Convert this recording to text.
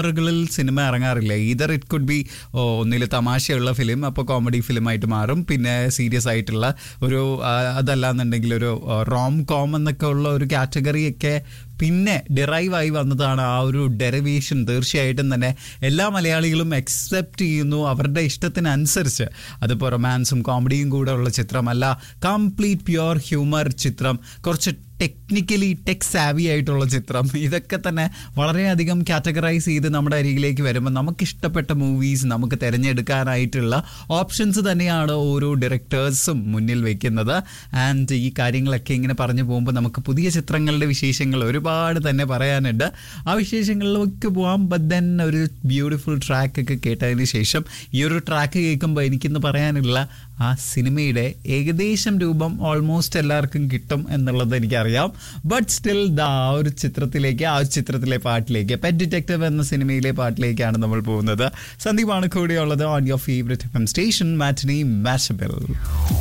കളിൽ സിനിമ ഇറങ്ങാറില്ല either it could be ഒന്നിൽ തമാശയുള്ള ഫിലിം അപ്പോൾ കോമഡി ഫിലിമായിട്ട് മാറും പിന്നെ സീരിയസ് ആയിട്ടുള്ള ഒരു ആ, അതല്ലാന്നുണ്ടെങ്കിൽ ഒരു റോം കോം എന്നൊക്കെ ഉള്ള ഒരു കാറ്റഗറിയൊക്കെ പിന്നെ ഡിറൈവ് ആയി വന്നതാണ് ആ ഒരു ഡെറിവേഷൻ തീർച്ചയായിട്ടും തന്നെ എല്ലാ മലയാളികളും അക്സെപ്റ്റ് ചെയ്യുന്നു അവരുടെ ഇഷ്ടത്തിനനുസരിച്ച് അതിപ്പോൾ റൊമാൻസും കോമഡിയും കൂടെ ഉള്ള ചിത്രമല്ല കംപ്ലീറ്റ് പ്യുവർ ഹ്യൂമർ ചിത്രം കുറച്ച് ടെക്നിക്കലി ടെക് സാവി ആയിട്ടുള്ള ചിത്രം ഇതൊക്കെ തന്നെ വളരെയധികം കാറ്റഗറൈസ് ചെയ്ത് നമ്മുടെ അരികിലേക്ക് വരുമ്പോൾ നമുക്ക് ഇഷ്ടപ്പെട്ട മൂവീസ് നമുക്ക് തിരഞ്ഞെടുക്കാനായിട്ടുള്ള ഓപ്ഷൻസ് തന്നെയാണ് ഓരോ ഡയറക്ടേഴ്സും മുന്നിൽ വെക്കുന്നത് ആൻഡ് ഈ കാര്യങ്ങളൊക്കെ ഇങ്ങനെ പറഞ്ഞു പോകുമ്പോൾ നമുക്ക് പുതിയ ചിത്രങ്ങളുടെ വിശേഷങ്ങൾ ഒരുപാട് തന്നെ പറയാനുണ്ട് ആ വിശേഷങ്ങളിലേക്ക് പോകാം ബട്ട് ദെൻ ഒരു ബ്യൂട്ടിഫുൾ ട്രാക്ക് ഒക്കെ കേട്ടതിന് ശേഷം ഈ ഒരു ട്രാക്ക് കേൾക്കുമ്പോൾ എനിക്കിന്ന് പറയാനുള്ള ആ സിനിമയുടെ ഏകദേശം രൂപം ഓൾമോസ്റ്റ് എല്ലാവർക്കും കിട്ടും എന്നുള്ളത് എനിക്കറിയാം ബട്ട് സ്റ്റിൽ ദ ആ ഒരു ചിത്രത്തിലേക്ക് ആ ഒരു ചിത്രത്തിലെ പാട്ടിലേക്ക് പെറ്റ് ഡിറ്റക്റ്റീവ് എന്ന സിനിമയിലെ പാട്ടിലേക്കാണ് നമ്മൾ പോകുന്നത് സന്ദീപാണ് കൂടെയുള്ളത് on your favourite F M station matinee matchable